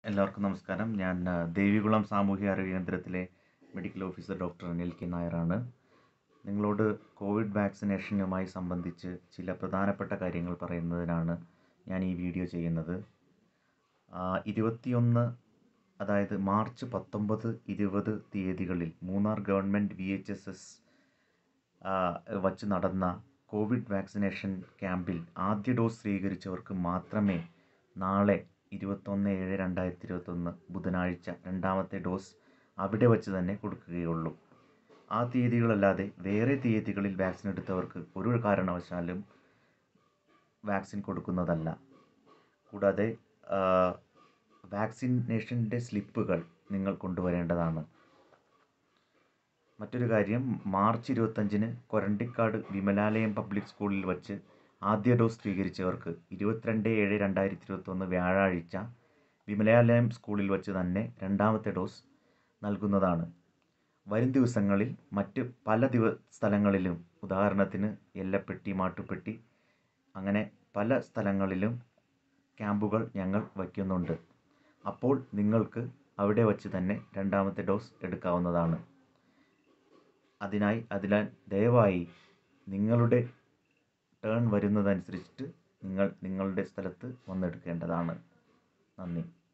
എല്ലാവർക്കും നമസ്കാരം ഞാൻ ആ, ദേവികുളം സാമൂഹ്യ ആരോഗ്യ കേന്ദ്രത്തിലെ medical officer doctor Anil K നായരാണ് നിങ്ങളോട് കോവിഡ് വാക്സിനേഷനുമായി സംബന്ധിച്ച് ചില പ്രധാനപ്പെട്ട കാര്യങ്ങൾ പറയുന്നതിനാണ് ഞാൻ ഈ വീഡിയോ ചെയ്യുന്നത് ആ, ഇരുപത്തിയൊന്ന് അതായത് മാർച്ച് പത്തൊമ്പത് ഇരുപത് തീയതികളിൽ Munnar government V H S S വച്ച് നടന്ന കോവിഡ് വാക്സിനേഷൻ ക്യാമ്പിൽ ആദ്യ ഡോസ് സ്വീകരിച്ചവർക്ക് മാത്രമേ നാളെ ഇരുപത്തൊന്ന് ഏഴ് രണ്ടായിരത്തി ഇരുപത്തൊന്ന് ബുധനാഴ്ച രണ്ടാമത്തെ ഡോസ് അവിടെ വച്ച് തന്നെ കൊടുക്കുകയുള്ളൂ ആ തീയതികളല്ലാതെ വേറെ തീയതികളിൽ വാക്സിൻ എടുത്തവർക്ക് ഒരു കാരണവശാലും വാക്സിൻ കൊടുക്കുന്നതല്ല കൂടാതെ ആ, വാക്സിനേഷൻ്റെ സ്ലിപ്പുകൾ നിങ്ങൾ കൊണ്ടുവരേണ്ടതാണ് മറ്റൊരു കാര്യം മാർച്ച് ഇരുപത്തഞ്ചിന് കൊരണ്ടിക്കാട് വിമലാലയം പബ്ലിക് സ്കൂളിൽ വച്ച് ആദ്യ ഡോസ് സ്വീകരിച്ചവർക്ക് ഇരുപത്തിരണ്ട് ഏഴ് രണ്ടായിരത്തി ഇരുപത്തൊന്ന് വ്യാഴാഴ്ച വിമലാലയം സ്കൂളിൽ വച്ച് തന്നെ രണ്ടാമത്തെ ഡോസ് നൽകുന്നതാണ് വരും ദിവസങ്ങളിൽ മറ്റ് പല ദിവ സ്ഥലങ്ങളിലും ഉദാഹരണത്തിന് എല്ലപ്പെട്ടി മാട്ടുപ്പെട്ടി അങ്ങനെ പല സ്ഥലങ്ങളിലും ക്യാമ്പുകൾ ഞങ്ങൾ വയ്ക്കുന്നുണ്ട് അപ്പോൾ നിങ്ങൾക്ക് അവിടെ വച്ച് തന്നെ രണ്ടാമത്തെ ഡോസ് എടുക്കാവുന്നതാണ് അതിനായി അതിനാൽ ദയവായി നിങ്ങളുടെ ടേൺ വരുന്നതനുസരിച്ചിട്ട് നിങ്ങൾ നിങ്ങളുടെ സ്ഥലത്ത് വന്നെടുക്കേണ്ടതാണ് നന്ദി